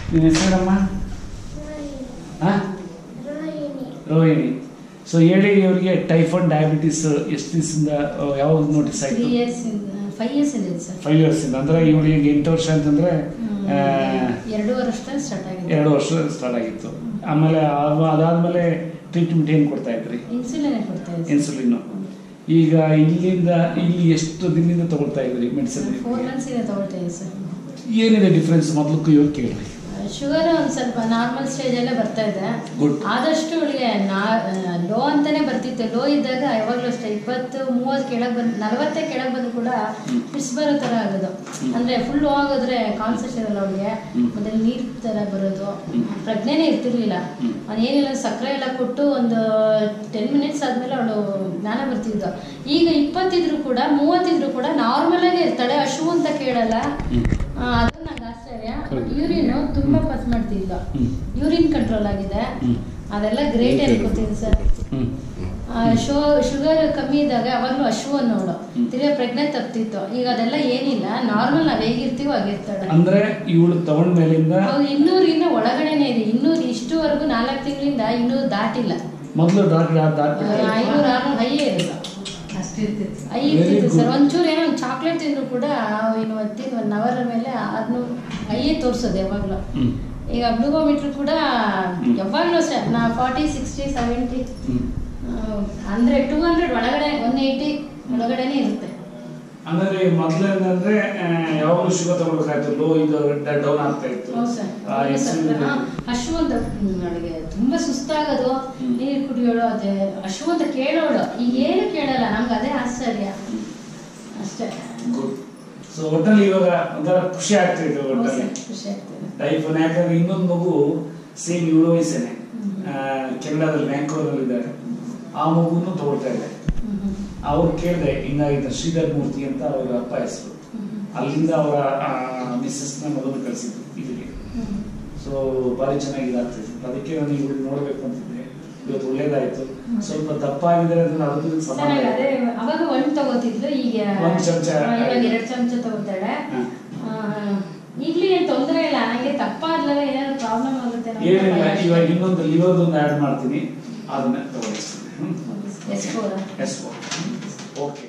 ನಿನ್ನ ಹೆಸರಮ್ಮ ಹಾಂ ರೋಹಿಣಿ ಸೊ ಹೇಳಿ ಇವರಿಗೆ ಟೈಫಾಯ್ಡ್ ಡಯಾಬಿಟಿಸ್ ಎಷ್ಟು ದಿವಸದಿಂದ ಯಾವಾಗ ನೋಟಿಸ್ ತ್ರೀ ಆಯಿತು ಇಯರ್ಸ್ ಫೈವ್ ಇಯರ್ಸ್ ಇದೆ ಸರ್ ಫೈವ್ ಇಯರ್ಸಿಂದ ಅಂದರೆ ಇವಳಿಗೆ ಎಂಟು ವರ್ಷ ಅಂತಂದರೆ ಎರಡು ವರ್ಷದಲ್ಲಿ ಸ್ಟಾರ್ಟ್ ಆಗಿದೆ ಎರಡು ವರ್ಷ ಸ್ಟಾರ್ಟ್ ಆಗಿತ್ತು ಆಮೇಲೆ ಆ- ಅದಾದ್ಮೇಲೆ ಟ್ರೀಟ್ಮೆಂಟ್ ಏನು ಕೊಡ್ತಾ ಇದ್ರಿ ಇನ್ಸುಲಿನ್ ಕೊಡ್ತಾ ಇದೆ ಇನ್ಸುಲಿನ್ ಈಗ ಇಲ್ಲಿಂದ ಇಲ್ಲಿ ಎಷ್ಟು ದಿನದಿಂದ ತಗೊಳ್ತಾ ಇದ್ರಿ ಮೆಡಿಸಿನ್ ಫೋರ್ ಮಂತ್ಸ್ ಇದೆ ತಗೊಳ್ತಾ ಇದೆ ಸರ್ ಏನಿದೆ ಡಿಫ್ರೆನ್ಸ್ ಮೊದಲಕ್ಕೂ ಇವಾಗ ಕೇಳಿ ಶುಗರ್ ಒಂದು ಸ್ವಲ್ಪ ನಾರ್ಮಲ್ ಸ್ಟೇಜಲ್ಲೇ ಬರ್ತಾ ಇದೆ Good. ಆದಷ್ಟು ಅವಳಿಗೆ ನಾ ಲೋ ಅಂತಾನೆ ಬರ್ತಿತ್ತು ಲೋ ಇದ್ದಾಗ ಯಾವಾಗಲೂ ಅಷ್ಟೇ ಇಪ್ಪತ್ತು ಮೂವತ್ತು ಕೆಳಗೆ ಬಂದು ನಲವತ್ತೇ ಕೆಳಗೆ ಬಂದು ಕೂಡ ಫಿಟ್ಸ್ ಬರೋ ಥರ ಆಗೋದು ಅಂದರೆ ಫುಲ್ ಲೋ ಆಗೋದ್ರೆ ಕಾನ್ಸೆಪ್ಟ್ ಇರಲ್ಲ ಅವಳಿಗೆ ಹ್ಮ್. ಮತ್ತೆ ನೀರು ಥರ ಬರೋದು ಹ್ಮ್. ಪ್ರಜ್ಞೆನೇ ಇರ್ತಿರ್ಲಿಲ್ಲ ಹ್ಮ್. ಏನಿಲ್ಲ ಸಕ್ಕರೆ ಎಲ್ಲ ಕೊಟ್ಟು ಒಂದು ಟೆನ್ ಮಿನಿಟ್ಸ್ ಆದಮೇಲೆ ಅವಳು ಜ್ಞಾನ ಬರ್ತಿದ್ದು ಈಗ ಇಪ್ಪತ್ತಿದ್ರು ಕೂಡ ಮೂವತ್ತಿದ್ರು ಕೂಡ ನಾರ್ಮಲ್ ಆಗೇ ಇರ್ತಾಳೆ ಹಶು ಅಂತ ಕೇಳಲ್ಲ ಹ್ಮ್. ಆ, ಅದು ನಂಗೆ ಆಶ್ಚರ್ಯ ಹೌದು. ಯೂರಿನ್ ತುಂಬಾ ಪಾಸ್ ಮಾಡ್ತಿದ್ದ ಹ್ಮ್. ಯೂರಿನ್ ಕಂಟ್ರೋಲ್ ಆಗಿದೆ ಹ್ಮ್. ಅದೆಲ್ಲ ಗ್ರೇಟ್ ಅನ್ಕೋತೀನಿ ಸರ್ ಹ್ಮ್. ಶೋ ಶುಗರ್ ಕಮ್ಮಿ ಇದ್ದಾಗ ಯಾವಾಗಲೂ ಹಶು ಅನ್ನೋಳು ಹ್ಮ್. ತಿರ್ಗಾ ಪ್ರೆಗ್ನೆ ತಪ್ತಿತ್ತು ಈಗ ಅದೆಲ್ಲ ಏನಿಲ್ಲ ನಾರ್ಮಲ್ ನಾವ್ ಹೇಗಿರ್ತೀವೋ ಹಾಗಿರ್ತಾಳೆ ಅಂದ್ರೆ ಇವಳು ತಗೊಂಡ ಮೇಲಿಂದ ಅವ್ರು ಇನ್ನೂರಿಂದ ಒಳಗಡೆನೆ ಇದೆ ಇನ್ನೂರು ಇಷ್ಟುವರೆಗೂ ನಾಲ್ಕು ತಿಂಗಳಿಂದ ಇನ್ನೂರು ದಾಟಿಲ್ಲ ಮೊದಲು ಡಾಕ್ಟರ್ ಡಾಕ್ಟರ್ ಐನೂರು ಆರ್ನೂರು ಹೈ ಇರಲ್ಲ ಅಷ್ಟಿರ್ತಿತ್ತು ಐ Very ಇರ್ತಿತ್ತು good. ಸರ್ ಒಂಚೂರು ಏನೋ ಒಂದು ಚಾಕ್ಲೇಟ್ ತಿಂದ್ರು ಕೂಡ ಇನ್ನು ಒತ್ತಿನ ಒನ್ ಅವರ್ ಮೇಲೆ ಆರ್ನೂರು ಐಯೇ ತೋರಿಸೋದು ಯಾವಾಗಲೂ ಹ್ಮ್. ಈಗ ಗ್ಲೂಕೋಮೀಟ್ರ್ ಕೂಡ ಹ್ಮ್. ಯಾವಾಗಲೂ ಅಷ್ಟೇ ನಾ ಫಾರ್ಟಿ ಸಿಕ್ಸ್ಟಿ ಸೆವೆಂಟಿ ಹ್ಮ್. ಅಂದರೆ ಟೂ ಹಂಡ್ರೆಡ್ ಒಳಗಡೆ ಒನ್ ಏಯ್ಟಿ ಒಳಗಡೆನೇ ಇರುತ್ತೆ ಅಂದ್ರೆ ಮೊದಲೇನಂದ್ರೆ ಯಾವಾಗಲೂ ಶುಗರ್ ತಗೊಳ್ಬೇಕಾಯ್ತು ಲೋ ಇದು ಡೌನ್ ಆಗ್ತಾ ಇತ್ತು ಹೌದು ಸರ್ ಆ insulin- ಹಶು ಅಂತ ಅವಳಿಗೆ ತುಂಬಾ ಸುಸ್ತಾಗೋದು ಹ್ಮ್. ನೀರು ಕುಡಿಯೋಳು ಅದೇ ಹಶು ಅಂತ ಕೇಳೋಳು ಈಗ ಏನು ಕೇಳಲ್ಲ ನಮ್ಗೆ ಅದೇ ಆಶ್ಚರ್ಯ ಅಷ್ಟೇ ಗುಡ್ ಸೊ ಒಟ್ಟಲ್ಲಿ ಇವಾಗ ಒಂಥರ ಖುಷಿ ಆಗ್ತಿತ್ತು ಹೌದು ಒಟ್ಟಲ್ಲಿ ಸರ್, ಖುಷಿ ಆಗ್ತದೆ ಟೈಫನ್ ಯಾಕಂದ್ರೆ ಇನ್ನೊಂದು ಮಗು ಸೇಮ್ ಇವಳು ವಯಸ್ಸೇನೆ ಹ್ಮ್. ಆ, ಕೆನಡಾದಲ್ಲಿ ವ್ಯಾಂಕೋವರ್ ಇದ್ದಾರೆ ಆ ಮಗುನು ತಗೊಳ್ತಾ ಇದೆ ಹ್ಮ್ ಹ್ಮ್. ಅವ್ರು ಕೇಳಿದೆ ಹಿಂಗಾಗಿದ್ದ ಶ್ರೀಧರ್ ಮೂರ್ತಿ ಅಂತ ಅವರ ಅಪ್ಪ ಹೆಸರು ಹ್ಮ್ ಹ್ಮ್. ಅಲ್ಲಿಂದ ಅವರ ಮಿಸ್ಸಸ್ನ ಮಗನ ಕಳಿಸಿದ್ರು ಇಲ್ಲಿಗೆ ಹ್ಮ್. ಸೊ ಭಾರಿ ಚೆನ್ನಾಗಿ ಇದಾಗ್ತಿದೆ ಅದಕ್ಕೆ ನಾನು ಇವಳು ನೋಡ್ಬೇಕು ಅಂತಿದ್ದೆ ಇವತ್ತು ಒಳ್ಳೇದಾಯ್ತು ಸ್ವಲ್ಪ ದಪ್ಪ ಆಗಿದೆ ಅದನ್ನ ಅದಕ್ಕೂ ಸಮಾನ ಚೆನ್ನಾಗಿ ಅದೇ ಅವಾಗ ಒಂದ್ ತಗೋತಿದ್ಲು ಈಗ ಒಂದ್ ಚಮಚ. ಆ, ಇವಾಗ ಎರಡ್ ಚಮಚ ತಗೋತಾಳೆ ಹ. ಆ, ಈಗ್ಲೂ ಏನ್ ತೊಂದರೆ ಇಲ್ಲ ನಂಗೆ ತಪ್ಪ ಆದ್ಲಾಗ ಏನಾದ್ರು ಪ್ರಾಬ್ಲಮ್ ಆಗುತ್ತೆ ಅನ್ನೋ ಏನಿಲ್ಲ ಭಯ ಅಷ್ಟೇ. ಇವಾಗ ಇನ್ನೊಂದು ಲಿವರ್ದು ಒಂದು ಆ್ಯಡ್ ಮಾಡ್ತೀನಿ ಅದನ್ನ ತಗೊಳಿಸ್ತೀನಿ ಎಸ್ ಫೋರ್ ಎಸ್ ಓಕೆ